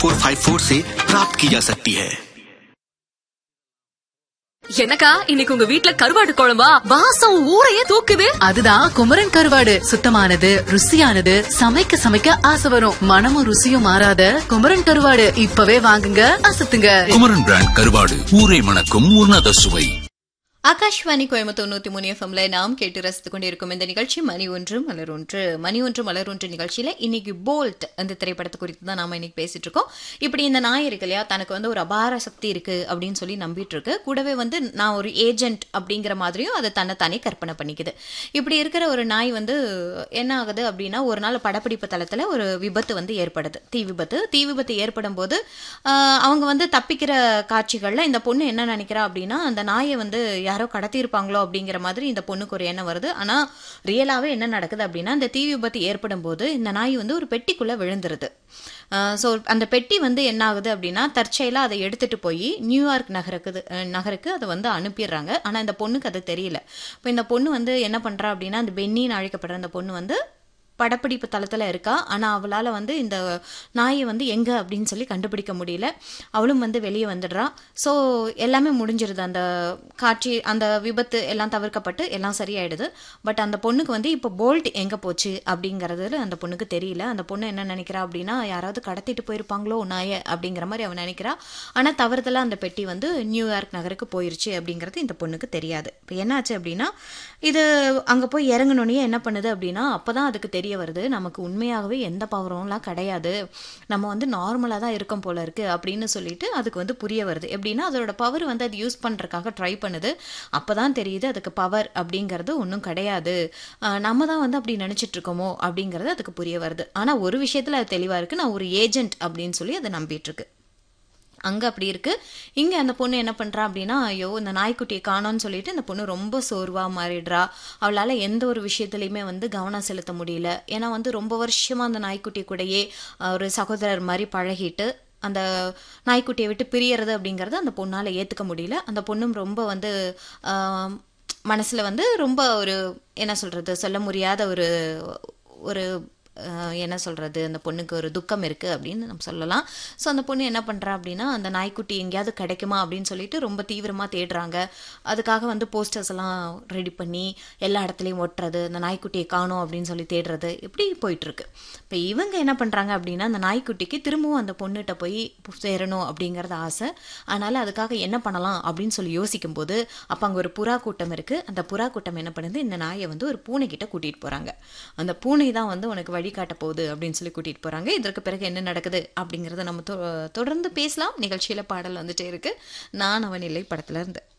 four five four से प्राप्त की जा सकती है என்னக்கா இன்னைக்கு உங்க வீட்ல கருவாடு குழம்பா வாசம் ஊரையே தூக்குது அதுதான் குமரன் கருவாடு சுத்தமானது ருசியானது சமைக்க சமைக்க ஆசை வரும் மனமும் ருசியும் மாறாத குமரன் கருவாடு இப்பவே வாங்குங்க அசத்துங்க குமரன் பிராண்ட் கருவாடு ஊரை மணக்கும் உன்னத சுவை ஆகாஷ்வாணி கோயம்புத்தூர் நூத்தி மூணு எஃப்எம்ல நாம் கேட்டு ரசித்துக் கொண்டிருக்கும் இந்த நிகழ்ச்சி மணி ஒன்று மலர் ஒன்று மணி ஒன்று மலர் ஒன்று நிகழ்ச்சியில இன்னைக்கு போல்ட் அந்த திரைப்படத்தை குறித்து தான் நாம இன்னைக்கு பேசிட்டு இருக்கோம் இப்படி இந்த நாய் இருக்கு இல்லையா தனக்கு வந்து ஒரு அபார சக்தி இருக்கு அப்படின்னு சொல்லி நம்பிட்டு இருக்கு கூடவே வந்து நான் ஒரு ஏஜென்ட் அப்படிங்கிற மாதிரியும் அதை தன்னை தானே கற்பனை பண்ணிக்குது இப்படி இருக்கிற ஒரு நாய் வந்து என்ன ஆகுது அப்படின்னா ஒரு நாள் படப்பிடிப்பு தளத்துல ஒரு விபத்து வந்து ஏற்படுது தீ விபத்து தீ விபத்து ஏற்படும் போது ஆஹ், அவங்க வந்து தப்பிக்கிற காட்சிகள்ல இந்த பொண்ணு என்ன நினைக்கிறா அப்படின்னா அந்த நாயை வந்து யாரோ கடத்தியிருப்பாங்களோ அப்படிங்கிற மாதிரி இந்த பொண்ணுக்கு ஒரு எண்ணம் வருது ஆனா ரியலாவே என்ன நடக்குது அப்படின்னா இந்த தீ விபத்து ஏற்படும் போது இந்த நாய் வந்து ஒரு பெட்டிக்குள்ள விழுந்துருது ஸோ அந்த பெட்டி வந்து என்ன ஆகுது அப்படின்னா தற்செயலாக அதை எடுத்துட்டு போய் நியூயார்க் நகருக்கு அஹ், நகருக்கு அதை வந்து அனுப்பிடுறாங்க ஆனால் இந்த பொண்ணுக்கு அது தெரியல இப்போ இந்த பொண்ணு வந்து என்ன பண்றா அப்படின்னா அந்த பென்னின்னு அழைக்கப்படுற அந்த பொண்ணு வந்து படப்பிடிப்பு தளத்தில் இருக்கா ஆனால் அவளால் வந்து இந்த நாயை வந்து எங்கே அப்படின்னு சொல்லி கண்டுபிடிக்க முடியல அவளும் வந்து வெளியே வந்துடுறா ஸோ எல்லாமே முடிஞ்சிருது அந்த காட்சி அந்த விபத்து எல்லாம் தவிர்க்கப்பட்டு எல்லாம் சரியாயிடுது பட் அந்த பொண்ணுக்கு வந்து இப்போ போல்ட் எங்கே போச்சு அப்படிங்கிறது அந்த பொண்ணுக்கு தெரியல அந்த பொண்ணு என்ன நினைக்கிறா அப்படின்னா யாராவது கடத்திட்டு போயிருப்பாங்களோ நாயை அப்படிங்கிற மாதிரி அவன் நினைக்கிறா ஆனால் தவறுதலாக அந்த பெட்டி வந்து நியூயார்க் நகருக்கு போயிருச்சு அப்படிங்கிறது இந்த பொண்ணுக்கு தெரியாது இப்போ என்னாச்சு அப்படின்னா இது அங்கே போய் இறங்கினோடனே என்ன பண்ணுது அப்படின்னா அப்போ தான் அதுக்கு தெரிய வருது நமக்கு உண்மையாகவே எந்த பவரம்லாம் கிடையாது நம்ம வந்து நார்மலாக தான் இருக்கோம் போல இருக்கு அப்படின்னு சொல்லிட்டு அதுக்கு வந்து புரிய வருது எப்படின்னா அதோட பவர் வந்து அது யூஸ் பண்ணுறதுக்காக ட்ரை பண்ணுது அப்போ தான் தெரியுது அதுக்கு பவர் அப்படிங்கிறது ஒன்றும் கிடையாது ஆஹ் நம்ம தான் வந்து அப்படி நினச்சிட்டு இருக்கோமோ அப்படிங்கிறது அதுக்கு புரிய வருது ஆனால் ஒரு விஷயத்தில் அது தெளிவாக இருக்குது நான் ஒரு ஏஜென்ட் அப்படின்னு சொல்லி அதை நம்பிட்டு இருக்கு அங்கே அப்படி இருக்கு இங்கே அந்த பொண்ணு என்ன பண்ணுறா அப்படின்னா ஐயோ இந்த நாய்க்குட்டியை காணோன்னு சொல்லிட்டு இந்த பொண்ணு ரொம்ப சோர்வாக மாறிடுறா அவளால் எந்த ஒரு விஷயத்துலையுமே வந்து கவனம் செலுத்த முடியல ஏன்னா வந்து ரொம்ப வருஷமாக அந்த நாய்க்குட்டி கூடயே அஹ், ஒரு சகோதரர் மாதிரி பழகிட்டு அந்த நாய்க்குட்டியை விட்டு பிரியறது அப்படிங்கிறது அந்த பொண்ணால் ஏற்றுக்க முடியல அந்த பொண்ணும் ரொம்ப வந்து ஆஹ், மனசுல வந்து ரொம்ப ஒரு என்ன சொல்றது சொல்ல முடியாத ஒரு ஒரு அஹ், என்ன சொல்றது அந்த பொண்ணுக்கு ஒரு துக்கம் இருக்கு அப்படின்னு நம்ம சொல்லலாம் ஸோ அந்த பொண்ணு என்ன பண்றா அப்படின்னா அந்த நாய்க்குட்டி எங்கேயாவது கிடைக்குமா அப்படின்னு சொல்லிட்டு ரொம்ப தீவிரமா தேடுறாங்க அதுக்காக வந்து போஸ்டர்ஸ் எல்லாம் ரெடி பண்ணி எல்லா இடத்துலையும் ஒட்டுறது அந்த நாய்க்குட்டியை காணோம் அப்படின்னு சொல்லி தேடுறது இப்படி போயிட்டு இருக்கு இப்போ இவங்க என்ன பண்றாங்க அப்படின்னா அந்த நாய்க்குட்டிக்கு திரும்பவும் அந்த பொண்ணுகிட்ட போய் சேரணும் அப்படிங்கறது ஆசை அதனால அதுக்காக என்ன பண்ணலாம் அப்படின்னு சொல்லி யோசிக்கும் போது அப்போ அங்கே ஒரு புறா கூட்டம் இருக்கு அந்த புறா கூட்டம் என்ன பண்ணுது இந்த நாயை வந்து ஒரு பூனை கிட்ட கூட்டிட்டு போறாங்க அந்த பூனை தான் வந்து உனக்கு வழிகாட்ட போகுது அப்படின்னு சொல்லி கூட்டிட்டு போறாங்க இதற்கு பிறகு என்ன நடக்குது அப்படிங்கறத நம்ம தொ- தொடர்ந்து பேசலாம் நிகழ்ச்சியில பாடல் வந்துட்டே இருக்கு நான் அவன் இல்லை படத்துல இருந்து